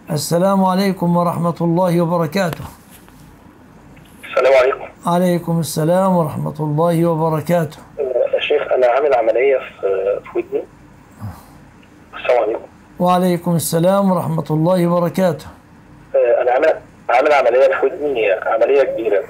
السلام عليكم ورحمة الله وبركاته السلام عليكم عليكم السلام ورحمة الله وبركاته آه، يا شيخ انا عامل عمليه في في ودني السلام عليكم وعليكم السلام ورحمة الله وبركاته آه، انا عامل عامل عمليه في ودني عمليه كبيره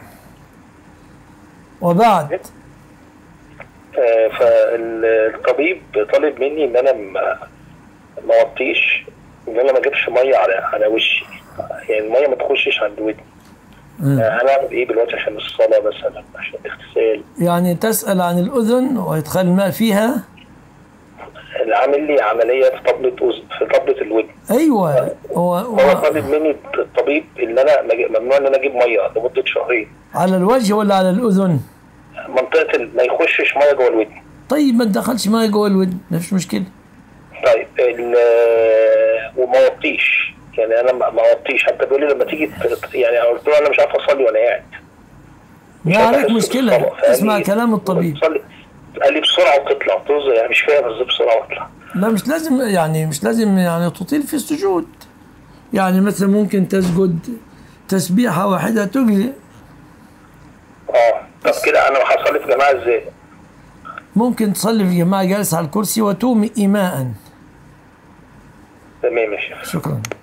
وبعد آه، فالطبيب طالب مني ان انا ما ما اوطيش ان انا ما اجيبش ميه على على وشي يعني الميه ما تخشش عند ودني مم. آه، انا اعمل ايه دلوقتي عشان الصلاه مثلا عشان الاغتسال يعني تسأل عن الأذن وإدخال الماء فيها اللي عامل لي عمليه في طبله أذن في طبله الودن أيوة هو هو هو طالب مني الطبيب ان انا ما أجي- ممنوع ان انا اجيب ميه لمده شهرين على الوجه ولا على الأذن منطقه ال- ما يخشش ميه جوه الودن طيب ما تدخلش ماء جوه الودن مفيش مشكلة طيب ال- وما وطيش يعني انا ما ما وطيش حتى بيقول لي لما تيجي ت- يعني قلت له انا مش عارف اصلي وانا قاعد مش ما عارف عليك أحس مشكلة بالصلاة. فقال اسمع لي كلام الطبيب تصلي قال لي بسرعه وتطلع قلت له يعني مش فاهم ازاي بسرعه واطلع لا مش لازم يعني مش لازم يعني تطيل في السجود يعني مثلا ممكن تسجد تسبيحة واحدة تجزي اه طب كده انا هصلي في جماعه ازاي؟ ممكن تصلي في جماعة جالس على الكرسي وتومي إيماء تمام يا شيخ شكرا